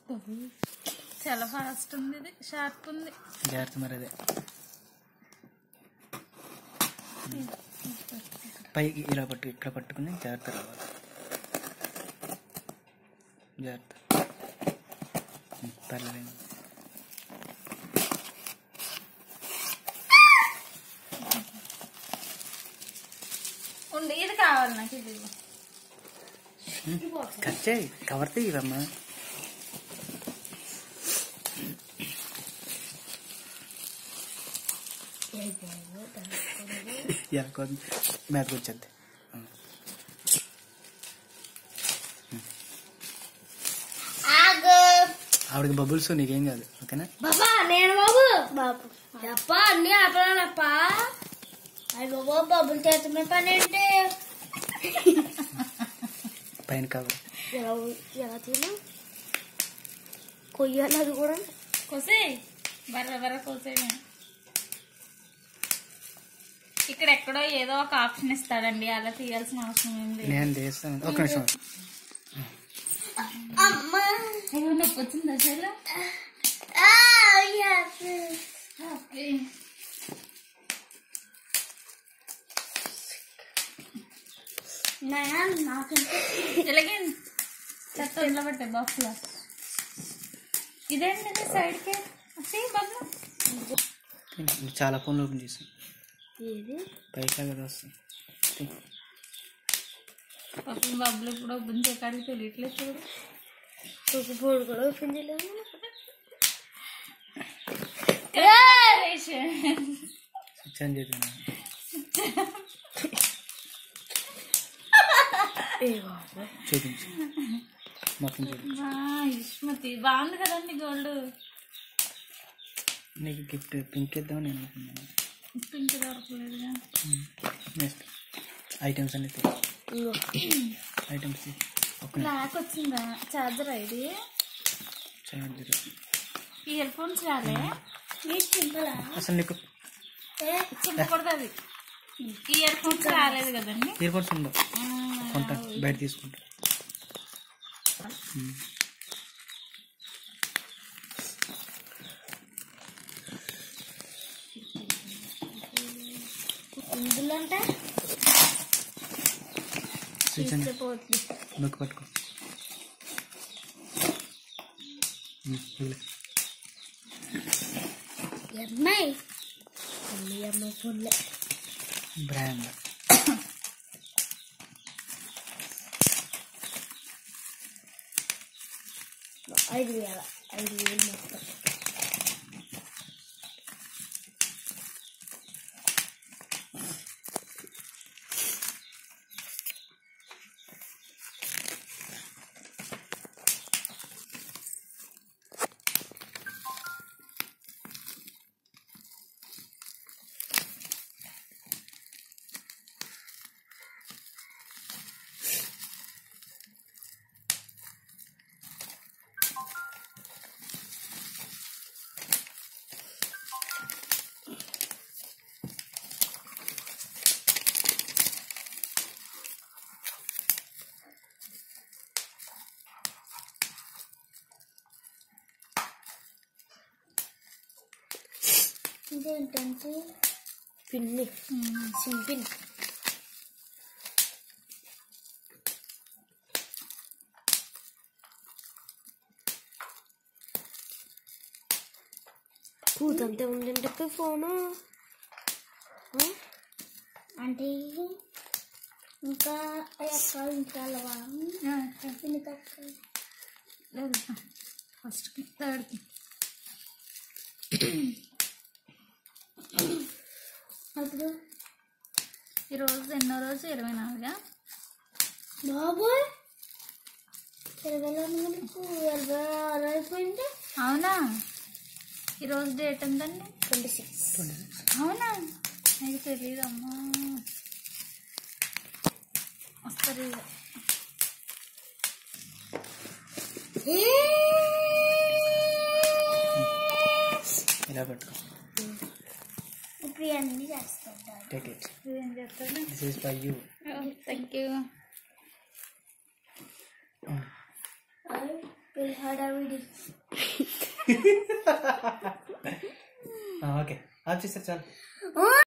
చాలా ఫాస్ట్ ఉంది ఇది షార్ప్ ఉంది జాగ్రత్త మరి అదే పైకి ఇలా పట్టు ఇక్కడ పట్టుకుని జాగ్రత్త రావాలి జాగ్రత్త ఉం, పర్లేదు ఉంది ఇది కావాలి నాకు ఇది ఇవ్వు. కట్ చేయి కవర్ తీయవమ్మా కొంచెం మీదకి వచ్చేది ఆగు ఆవిడకి బబుల్స్ నీకేం కాదు ఓకేనా బాబా నేను బాబు బాబు అప్ప అన్ని ఆపలేనప్ప అయ్యి బాబా బబ్బులు చేతమే పని ఏంటి పైన కవర్ ఎలా ఎలా తిను కొయ్యాలి అది కూడా కోసే బర్ర బర్ర కోసేవి ఇక్కడ ఎక్కడో ఏదో ఒక ఆప్షన్ ఇస్తాడండి అలా తీయాల్సిన అవసరం ఏం లేదు నేను చేస్తాను ఒక నిమిషం అమ్మా అయ్యో నొప్పి వచ్చింది అసలు ఆ, yes. ఓకే నాయనా, నాకంటే ఇలాగే చెత్త ఇంట్లో పెట్టే బాక్స్ లో ఇదేంటి సైడ్కి అసే బాబు చాలా ఫోన్లు ఓపెన్ చేసాను ఏది పైకా కదా వస్తుంది పాపం బబ్బులు ఇప్పుడు ఓపెన్ చేయడానికి తెలియట్లేదు చూడు చూపుపోడు కూడా ఓపెన్ చేయలేదు స్విచ్ ఆన్ చేద్దాం చూపించు మొత్తం చూపించు ఇష్మతి బాగుంది కదండి గోల్డ్ నీకు గిఫ్ట్ పింక్ ఇద్దామని నేను అనుకున్నాను పింక్ దొరకలేదుగా నెక్స్ట్ ఐటమ్స్ అన్ని ఐటమ్స్ ఒక బ్లాక్ వచ్చిందా చార్జర్ ఇది చార్జర్ ఇయర్ ఫోన్స్ రాలే అసలు నీకు చింపకూడదు అది ఇయర్ ఫోన్స్ రాలేదు కదండి ఇయర్ ఫోన్స్ ఉండవు కొంటా బయట తీసుకుంటా ఉమ్. ఇందులో అంటే స్విచ్ అని పోతుంది నొక్కి పట్టుకో ఉమ్, వదిలే. అమ్మాయి అమ్మాయి అమ్మాయి ఫోన్లే బ్రాండ్ ఐదు వేల ఐదు వేలు మొత్తం ఇదేంటంటే పిన్ని సింపిన్ కూతంతే ఉందంటే ఫోను అంటే ఇంకా అక్క ఇంకా అలవా ఇంకా లేదు ఫస్ట్కి థర్డ్కి అప్పుడు ఈరోజు ఎన్నో రోజు ఇరవై నాలుగా బాబోయ్ ఇరవై నాలుగు ఇరవై ఆరు అయిపోయింది అవునా ఈరోజు డేట్ ఎంతండి ట్వంటీ సిక్స్ అవునా నాకు తెలియదమ్మా వస్తారు ఇక. ఇలా పట్టుకో ఇప్పుడు అన్ని చేస్తుంటారు టేక్ ఇట్ ఏం చెప్తాడు this is for you thank you హడావిడి ఓకే ఆఫ్ చేస్తారు చాలు ఆ,